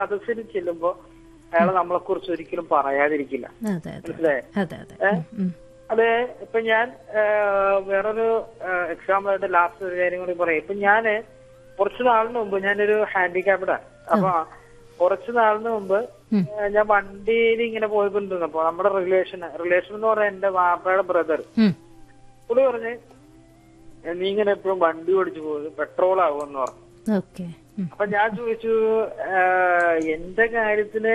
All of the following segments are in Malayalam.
സദസ്സിൽ ചെല്ലുമ്പോ അയാൾ നമ്മളെ കുറിച്ച് ഒരിക്കലും പറയാതിരിക്കില്ല അതെ അതെ മനസ്സിലായോ അതെ അതെ ഉം, ഉം. അത് ഇപ്പൊ ഞാൻ ആ, വേറൊരു എക്സാമ്പിൾ ആയിട്ട് ലാസ്റ്റ് ഒരു കാര്യം കൂടി പറയാം ഇപ്പൊ ഞാന് കുറച്ചു നാളിന് മുമ്പ് ഞാനൊരു ഹാൻഡിക്യാപ്ഡാണ് അപ്പൊ കുറച്ചു നാളിന് മുമ്പ് ആ, ഞാൻ വണ്ടിയിൽ ഇങ്ങനെ പോയിക്കൊണ്ടിരുന്നപ്പോ നമ്മുടെ റിലേഷൻ റിലേഷൻ എന്ന് പറഞ്ഞാൽ എന്റെ വാപ്പയുടെ ബ്രദർ ഉം. പുള്ളി പറഞ്ഞ് നീ ഇങ്ങനെ എപ്പോഴും വണ്ടി ഓടിച്ചു പോകും പെട്രോൾ ആകുമെന്ന് പറഞ്ഞു ഓക്കെ ഉം. അപ്പൊ ഞാൻ ചോദിച്ചു ആ, എന്റെ കാര്യത്തിന്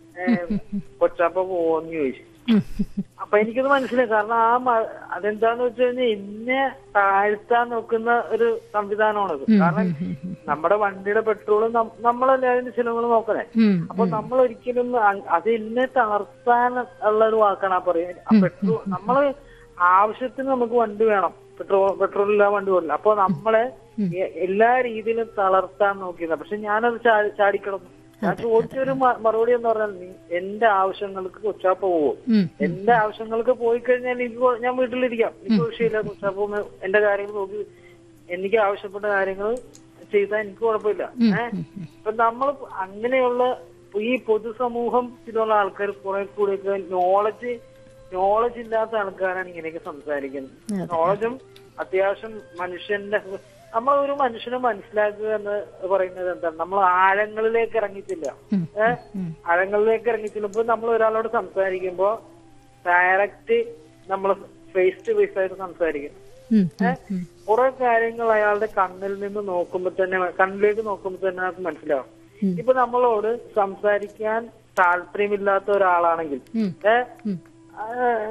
കൊച്ചാപ്പ പോവോന്ന് ചോദിച്ചു ഉം. അപ്പൊ എനിക്കത് മനസ്സിലായി കാരണം ആ മ- അതെന്താന്ന് വെച്ച് കഴിഞ്ഞാൽ എന്നെ താഴ്ത്താൻ നോക്കുന്ന ഒരു സംവിധാനമാണത് കാരണം നമ്മുടെ വണ്ടിയുടെ പെട്രോള് നമ്മളല്ലേ അതിന്റെ ചിലവുകൾ നോക്കണേ ഉം. അപ്പൊ നമ്മൾ ഒരിക്കലും അ- അത് എന്നെ തളർത്താൻ ഉള്ള ഒരു വാക്കാണ് ആ പറയുന്നത് പെട്രോൾ നമ്മള് ആവശ്യത്തിന് നമുക്ക് വണ്ടി വേണം പെട്രോൾ പെട്രോൾ ഇല്ലാതെ വണ്ടി പോകില്ല അപ്പൊ നമ്മളെ എ- എല്ലാ രീതിയിലും തളർത്താൻ നോക്കിയത് പക്ഷെ ഞാനത് ചാടി- ചാടിക്കിടന്നു ഞാൻ ചോദിച്ചൊരു മ- മറുപടി എന്ന് പറഞ്ഞാൽ നീ എന്റെ ആവശ്യങ്ങൾക്ക് കൊച്ചാപ്പ പോവും ഉം. എന്റെ ആവശ്യങ്ങൾക്ക് പോയി കഴിഞ്ഞാൽ എനിക്ക് കൊ- ഞാൻ വീട്ടിലിരിക്കാം എനിക്ക് വിഷയമില്ല കൊച്ചാപ്പ ഒന്ന് എന്റെ കാര്യങ്ങൾ നോക്കി എനിക്ക് ആവശ്യപ്പെട്ട കാര്യങ്ങൾ ചെയ്താൽ എനിക്ക് കുഴപ്പമില്ല ഏഹ് ഇപ്പൊ നമ്മൾ അങ്ങനെയുള്ള ഈ പൊതുസമൂഹത്തിലുള്ള ആൾക്കാർ കുറെ കൂടിയൊക്കെ നോളജ് നോളജ് ഇല്ലാത്ത ആൾക്കാരാണ് ഇങ്ങനെയൊക്കെ സംസാരിക്കുന്നത് നോളജും അത്യാവശ്യം മനുഷ്യന്റെ നമ്മൾ ഒരു മനുഷ്യനെ മനസ്സിലാക്കുക എന്ന് പറയുന്നത് എന്താണ് നമ്മൾ ആഴങ്ങളിലേക്ക് ഇറങ്ങിയിട്ടില്ല ഏഹ് ആഴങ്ങളിലേക്ക് ഇറങ്ങിച്ചില്ലുമ്പോ നമ്മൾ ഒരാളോട് സംസാരിക്കുമ്പോ ഡയറക്റ്റ് നമ്മൾ ഫേസ് ടു ഫേസ് ആയിട്ട് സംസാരിക്കും ഉം. ഏഹ് കുറെ കാര്യങ്ങൾ അയാളുടെ കണ്ണിൽ നിന്ന് നോക്കുമ്പോ തന്നെ കണ്ണിലേക്ക് നോക്കുമ്പോ തന്നെ നമുക്ക് മനസ്സിലാവും ഇപ്പൊ നമ്മളോട് സംസാരിക്കാൻ താല്പര്യമില്ലാത്ത ഒരാളാണെങ്കിൽ ഉം. ഏഹ് ഉം. ആ,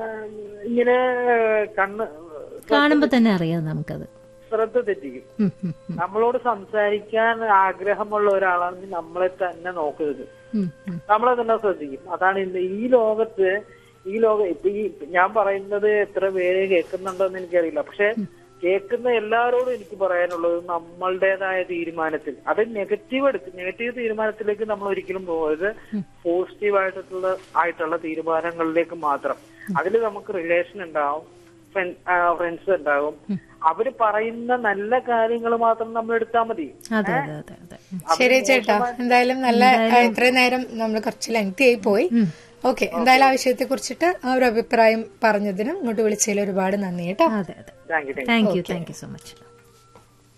ഇങ്ങനെ കണ്ണ് കാണുമ്പോ തന്നെ അറിയാം നമുക്കത് ശ്രദ്ധ തെറ്റിക്കും ഉം, ഉം, ഉം. നമ്മളോട് സംസാരിക്കാൻ ആഗ്രഹമുള്ള ഒരാളാണെങ്കിൽ നമ്മളെ തന്നെ നോക്കരുത് ഉം, ഉം. നമ്മളെ തന്നെ ശ്രദ്ധിക്കും അതാണ് ഇന്ന് ഈ ലോകത്ത് ഈ ലോക ഇപ്പൊ ഈ ഞാൻ പറയുന്നത് എത്ര പേര് കേൾക്കുന്നുണ്ടോന്ന് എനിക്കറിയില്ല പക്ഷെ കേൾക്കുന്ന എല്ലാവരോടും എനിക്ക് പറയാനുള്ളത് നമ്മളുടേതായ തീരുമാനത്തിൽ അത് നെഗറ്റീവ് എടുത്ത് നെഗറ്റീവ് തീരുമാനത്തിലേക്ക് നമ്മൾ ഒരിക്കലും പോകരുത് പോസിറ്റീവ് ആയിട്ടുള്ള ആയിട്ടുള്ള തീരുമാനങ്ങളിലേക്ക് മാത്രം അതിൽ നമുക്ക് റിലേഷൻ ഉണ്ടാവും ഫ്രണ്ട്സ് ഉണ്ടാകും അവര് പറയുന്ന നല്ല കാര്യങ്ങൾ മാത്രം നമ്മൾ എടുത്താൽ മതി അതെ അതെ അതെ അതെ ഉം. ശരി ചേട്ടാ എന്തായാലും നല്ല ആ, ഇത്രയും നേരം നമ്മൾ കുറച്ച് ലെങ്തി ആയി പോയി ഓക്കെ എന്തായാലും ആ വിഷയത്തെ കുറിച്ചിട്ട് ആ ഒരു അഭിപ്രായം പറഞ്ഞതിനും ഇങ്ങോട്ട് വിളിച്ചതിൽ ഒരുപാട് നന്ദി കേട്ടോ അതെ അതെ thank you thank you thank you so much